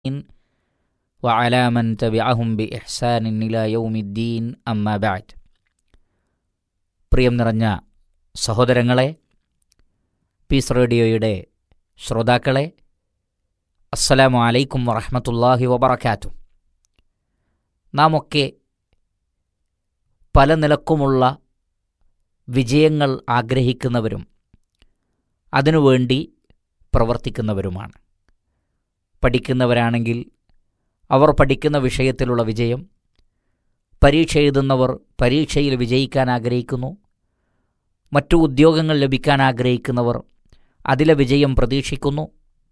وعلى من تبعهم بإحسان إلى يوم الدين أما بعد പ്രിയം നിറഞ്ഞ സഹോദരങ്ങളെ പീസ് റേഡിയോയുടെ ശ്രോതാക്കളെ അസ്സലാമു അലൈക്കും വറഹമത്തല്ലാഹി വബറക്കാത്തു നാം ഒക്കെ പല നിലക്കുമുള്ള വിജയങ്ങൾ ആഗ്രഹിക്കുന്നവരും അതിനുവേണ്ടി പ്രവർത്തിക്കുന്നവരുമാണ് പഠിക്കുന്നവരാണെങ്കിൽ അവർ പഠിക്കുന്ന വിഷയത്തിലുള്ള വിജയം പരീക്ഷ എഴുതുന്നവർ പരീക്ഷയിൽ വിജയിക്കാൻ ആഗ്രഹിക്കുന്നു മറ്റു ഉദ്യോഗങ്ങൾ ലഭിക്കാൻ ആഗ്രഹിക്കുന്നവർ അതിലെ വിജയം പ്രതീക്ഷിക്കുന്നു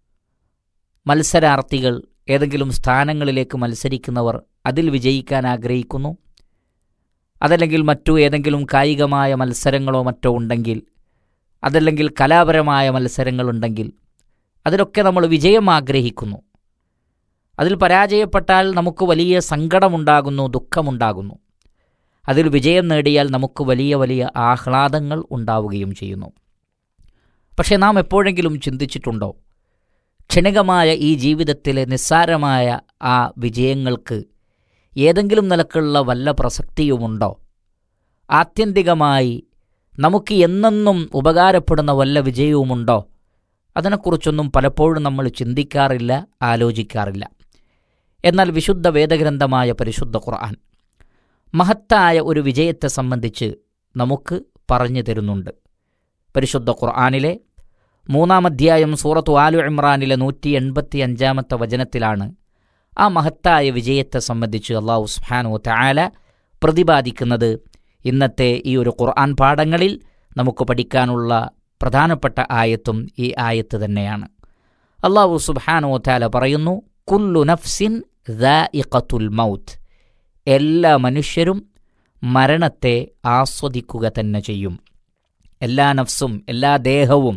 മത്സരാർത്ഥികൾ ഏതെങ്കിലും സ്ഥാനങ്ങളിലേക്ക് മത്സരിക്കുന്നവർ അതിൽ വിജയിക്കാൻ ആഗ്രഹിക്കുന്നു അതല്ലെങ്കിൽ മറ്റു ഏതെങ്കിലും കായികമായ മത്സരങ്ങളോ മറ്റോ ഉണ്ടെങ്കിൽ അതല്ലെങ്കിൽ കലാപരമായ മത്സരങ്ങളുണ്ടെങ്കിൽ അതിലൊക്കെ നമ്മൾ വിജയം ആഗ്രഹിക്കുന്നു അതിൽ പരാജയപ്പെട്ടാൽ നമുക്ക് വലിയ സങ്കടമുണ്ടാകുന്നു ദുഃഖമുണ്ടാകുന്നു അതിൽ വിജയം നേടിയാൽ നമുക്ക് വലിയ വലിയ ആഹ്ലാദങ്ങൾ ഉണ്ടാവുകയും ചെയ്യുന്നു പക്ഷേ നാം എപ്പോഴെങ്കിലും ചിന്തിച്ചിട്ടുണ്ടോ ക്ഷണികമായ ഈ ജീവിതത്തിലെ നിസ്സാരമായ ആ വിജയങ്ങൾക്ക് ഏതെങ്കിലും നിലക്കുള്ള വല്ല പ്രസക്തിയുമുണ്ടോ ആത്യന്തികമായി നമുക്ക് എന്നെന്നും ഉപകാരപ്പെടുന്ന വല്ല വിജയവുമുണ്ടോ അതിനെക്കുറിച്ചൊന്നും പലപ്പോഴും നമ്മൾ ചിന്തിക്കാറില്ല ആലോചിക്കാറില്ല എന്നാൽ വിശുദ്ധ വേദഗ്രന്ഥമായ പരിശുദ്ധ ഖുർആൻ മഹത്തായ ഒരു വിജയത്തെ സംബന്ധിച്ച് നമുക്ക് പറഞ്ഞു തരുന്നുണ്ട് പരിശുദ്ധ ഖുർആാനിലെ മൂന്നാം അധ്യായം സൂറത്തു ആലു ഇമ്രാനിലെ നൂറ്റി എൺപത്തി അഞ്ചാമത്തെ വചനത്തിലാണ് ആ മഹത്തായ വിജയത്തെ സംബന്ധിച്ച് അള്ളാഹു സുഹാനു താല പ്രതിപാദിക്കുന്നത് ഇന്നത്തെ ഈ ഒരു ഖുർആൻ പാഠങ്ങളിൽ നമുക്ക് പഠിക്കാനുള്ള പ്രധാനപ്പെട്ട ആയത്തും ഈ ആയത്ത് തന്നെയാണ് അള്ളാഹു സുബാനോ താല പറയുന്നു കുല്ലു നഫ്സിൻ ദാഇഖത്തുൽ മൗത്ത് എല്ലാ മനുഷ്യരും മരണത്തെ ആസ്വദിക്കുക തന്നെ ചെയ്യും എല്ലാ നഫ്സും എല്ലാ ദേഹവും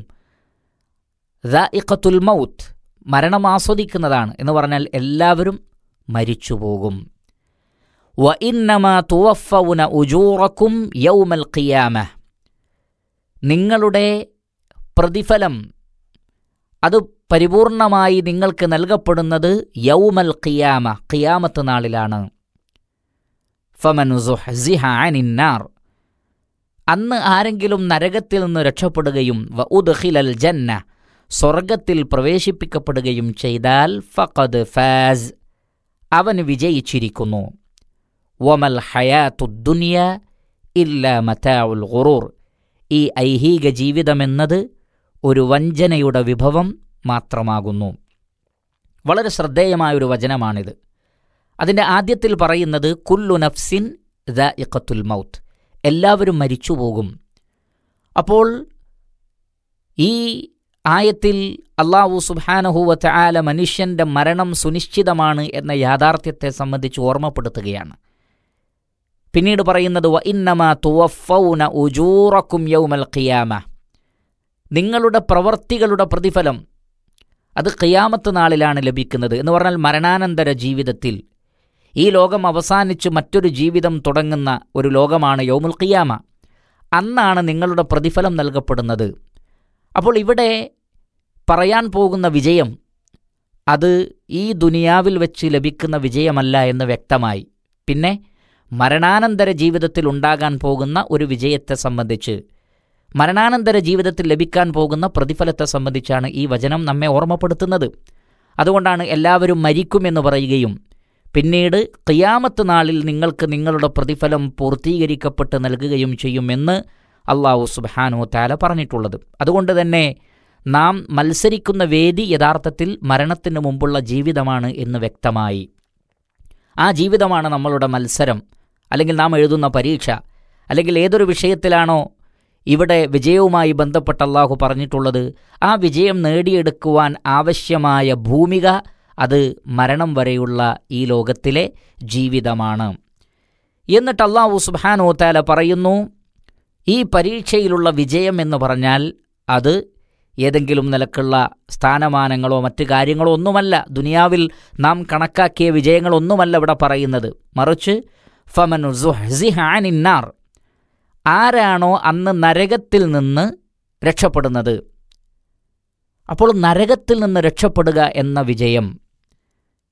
ദാഇഖത്തുൽ മൗത്ത് മരണം ആസ്വദിക്കുന്നതാണ് എന്ന് പറഞ്ഞാൽ എല്ലാവരും മരിച്ചു പോകും വ ഇന്നമ തുവഫൗന ഉജൂറക്കും യൗമൽ ഖിയാമ നിങ്ങളുടെ പ്രതിഫലം അത് പരിപൂർണമായി നിങ്ങൾക്ക് നൽകപ്പെടുന്നത് യൗമൽ ഖിയാമ ഖിയാമത്ത് നാളിലാണ് ഫമനുസുഹിഹാനിന്നാർ അന്ന് ആരെങ്കിലും നരകത്തിൽ നിന്ന് രക്ഷപ്പെടുകയും വ ഉദ്ഖിലൽ ജന്ന സ്വർഗത്തിൽ പ്രവേശിപ്പിക്കപ്പെടുകയും ചെയ്താൽ ഫഖദ് ഫാസ് അവൻ വിജയിച്ചിരിക്കുന്നു വമൽ ഹയാത്തുദ്ദുനിയ ഇല്ല മതാഉൽ ഗുറൂർ ഈ ഐഹിക ജീവിതമെന്നത് ഒരു വഞ്ചനയുടെ വിഭവം മാത്രമാകുന്നു വളരെ ശ്രദ്ധേയമായൊരു വചനമാണിത് അതിൻ്റെ ആദ്യത്തിൽ പറയുന്നത് കുല്ലു നഫ്സിൻ ദ ഇഖത്തുൽ മൗത്ത് എല്ലാവരും മരിച്ചു പോകും അപ്പോൾ ഈ ആയത്തിൽ അള്ളാഹു സുബാനഹുവത്ത് ആല മനുഷ്യന്റെ മരണം സുനിശ്ചിതമാണ് എന്ന യാഥാർത്ഥ്യത്തെ സംബന്ധിച്ച് ഓർമ്മപ്പെടുത്തുകയാണ് പിന്നീട് പറയുന്നത് വ ഇന്നമ തുവഫൗന ഉജൂറക്കും യൗമൽ ഖിയാമ നിങ്ങളുടെ പ്രവർത്തികളുടെ പ്രതിഫലം അത് ഖിയാമത്ത് നാളിലാണ് ലഭിക്കുന്നത് എന്ന് പറഞ്ഞാൽ മരണാനന്തര ജീവിതത്തിൽ ഈ ലോകം അവസാനിച്ച് മറ്റൊരു ജീവിതം തുടങ്ങുന്ന ഒരു ലോകമാണ് യൗമുൽ ഖിയാമ അന്നാണ് നിങ്ങളുടെ പ്രതിഫലം നൽകപ്പെടുന്നത് അപ്പോൾ ഇവിടെ പറയാൻ പോകുന്ന വിജയം അത് ഈ ദുനിയാവിൽ വെച്ച് ലഭിക്കുന്ന വിജയമല്ല എന്ന് വ്യക്തമായി പിന്നെ മരണാനന്തര ജീവിതത്തിൽ ഉണ്ടാകാൻ പോകുന്ന ഒരു വിജയത്തെ സംബന്ധിച്ച് മരണാനന്തര ജീവിതത്തിൽ ലഭിക്കാൻ പോകുന്ന പ്രതിഫലത്തെ സംബന്ധിച്ചാണ് ഈ വചനം നമ്മെ ഓർമ്മപ്പെടുത്തുന്നത് അതുകൊണ്ടാണ് എല്ലാവരും മരിക്കുമെന്ന് പറയുകയും പിന്നീട് ഖിയാമത്ത് നാളിൽ നിങ്ങൾക്ക് നിങ്ങളുടെ പ്രതിഫലം പൂർത്തീകരിക്കപ്പെട്ട് നൽകുകയും ചെയ്യുമെന്ന് അള്ളാഹു സുബാനു താല പറഞ്ഞിട്ടുള്ളത് അതുകൊണ്ട് തന്നെ നാം മത്സരിക്കുന്ന വേദി യഥാർത്ഥത്തിൽ മരണത്തിന് മുമ്പുള്ള ജീവിതമാണ് എന്ന് വ്യക്തമായി ആ ജീവിതമാണ് നമ്മളുടെ മത്സരം അല്ലെങ്കിൽ നാം എഴുതുന്ന പരീക്ഷ അല്ലെങ്കിൽ ഏതൊരു വിഷയത്തിലാണോ ഇവിടെ വിജയവുമായി ബന്ധപ്പെട്ട അള്ളാഹു പറഞ്ഞിട്ടുള്ളത് ആ വിജയം നേടിയെടുക്കുവാൻ ആവശ്യമായ ഭൂമിക അത് മരണം വരെയുള്ള ഈ ലോകത്തിലെ ജീവിതമാണ് എന്നിട്ട് അള്ളാഹു സുബാനോ താല പറയുന്നു ഈ പരീക്ഷയിലുള്ള വിജയം എന്ന് പറഞ്ഞാൽ അത് ഏതെങ്കിലും നിലക്കുള്ള സ്ഥാനമാനങ്ങളോ മറ്റു കാര്യങ്ങളോ ഒന്നുമല്ല ദുനിയാവിൽ നാം കണക്കാക്കിയ വിജയങ്ങളൊന്നുമല്ല ഇവിടെ പറയുന്നത് മറിച്ച് ഫമനു സുഹ്സിഹാനിന്നാർ ആരാണോ അന്ന് നരകത്തിൽ നിന്ന് രക്ഷപ്പെടുന്നത് അപ്പോൾ നരകത്തിൽ നിന്ന് രക്ഷപ്പെടുക എന്ന വിജയം